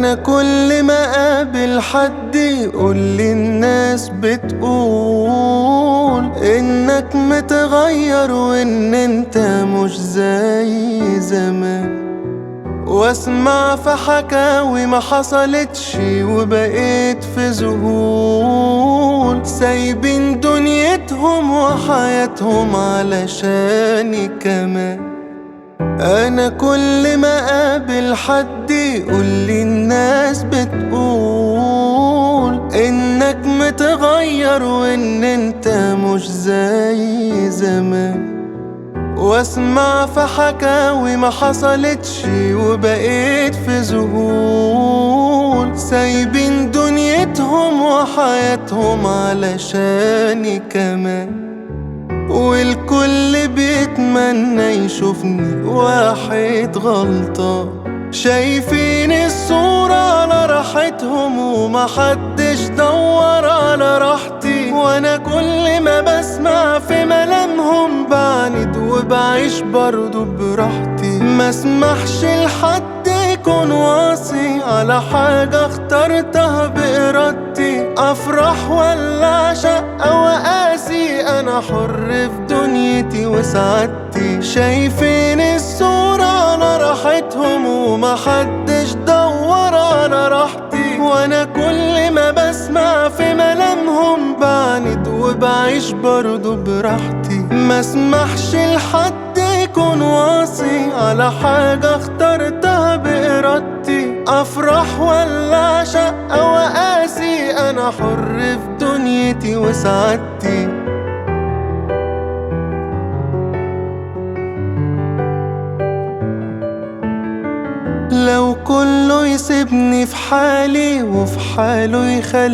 انا كل ما اقابل حد يقول لي الناس بتقول انك متغير وان انت مش زي زمان واسمع في حكاوي ما حصلتش وبقيت في ذهول سايبين دنيتهم وحياتهم علشاني كمان انا كل ما اقابل حد يقول لي الناس بتقول انك متغير وان انت مش زي زمان واسمع في حكاوي ما حصلتش وبقيت في ذهول سايبين دنيتهم وحياتهم علشاني كمان والكل بيتمنى يشوفني واحد غلطان شايفين الصورة على راحتهم ومحدش دور على راحتي وانا كل ما بسمع في ملامهم بعند وبعيش برضو براحتي ما اسمحش لحد يكون واصي على حاجة اخترتها بإرادتي أفرح ولا أعشق وأقاسي أنا حر في دنيتي وسعادتي شايفين الصورة على راحتهم ومحدش دور على راحتي وأنا كل ما بسمع في ملامهم بعند وبعيش برضو براحتي ما اسمحش لحد يكون واصي على حاجة اخترتها بإرادتي أفرح ولا أعشق وأقاسي أنا حر في دنيتي وسعادتي لو كله يسيبني في حالي وفي حاله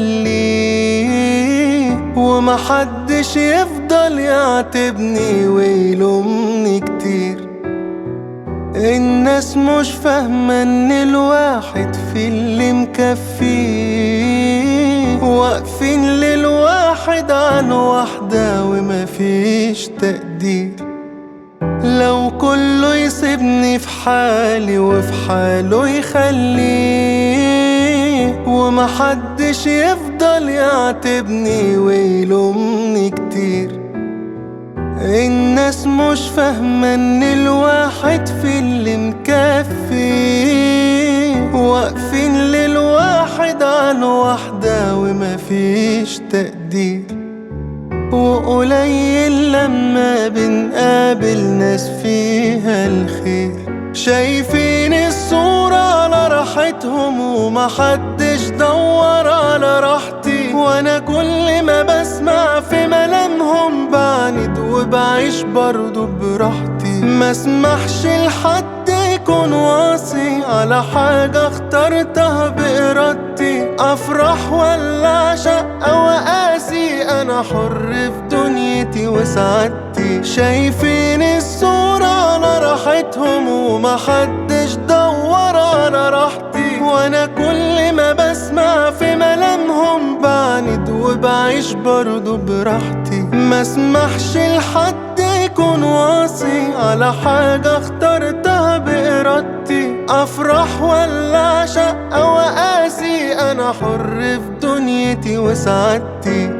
يخليه ومحدش يفضل يعاتبني ويلومني كتير الناس مش فاهمة ان الواحد في اللي مكفيه واقفين للواحد عن واحدة ومفيش تقدير لو كله يسيبني في حالي وفي حاله يخليه ومحدش يفضل يعاتبني ويلومني كتير الناس مش فاهمة ان الواحد في اللي مكفيه واقفين للواحد عن واحدة ومفيش تقدير وقليل لما بنقابل ناس فيها الخير شايفين الصورة على راحتهم ومحدش دور على راحتي وانا كل ما بسمع في ملامهم بعند وبعيش برضو براحتي ما اسمحش لحد يكون واصي على حاجة اخترتها بإرادتي أفرح ولا أعشق وأقاسي أنا حر في دنيتي وسعادتي شايفين الصورة على راحتهم ومحدش دور على راحتي وأنا كل ما بسمع في ملامهم بعند وبعيش برضو براحتي ما اسمحش لحد يكون واصي على حاجة اخترتها بإرادتي أفرح ولا أعشق وأقاسي أنا حر في دنيتي وسعادتي